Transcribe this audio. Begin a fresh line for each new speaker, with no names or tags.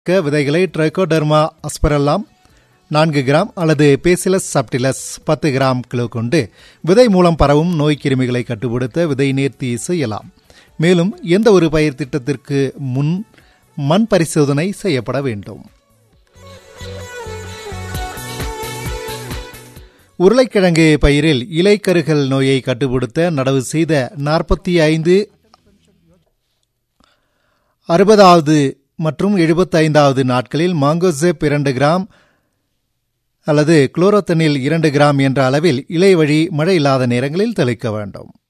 விதைகளை ட்ரைகோடர்மா அஸ்பரெல்லாம் நான்கு கிராம் அல்லது பேசிலஸ் சப்டிலஸ் பத்து கிராம் கிலோ கொண்டு விதை மூலம் பரவும் நோய் கிருமிகளை கட்டுப்படுத்த விதை நேர்த்தி செய்யலாம் மேலும் எந்த ஒரு பயிர் திட்டத்திற்கு முன் மண் பரிசோதனை செய்யப்பட வேண்டும் உருளைக்கிழங்கு பயிரில் இலைக்கருகல் நோயை கட்டுப்படுத்த நடவு செய்த நாற்பத்தி ஐந்து அறுபதாவது மற்றும் எழுபத்தைந்தாவது நாட்களில் மாங்கோசெப் இரண்டு கிராம் அல்லது குளோரோத்தனில் இரண்டு கிராம் என்ற அளவில் இலை வழி மழை இல்லாத நேரங்களில் தெளிக்க வேண்டும்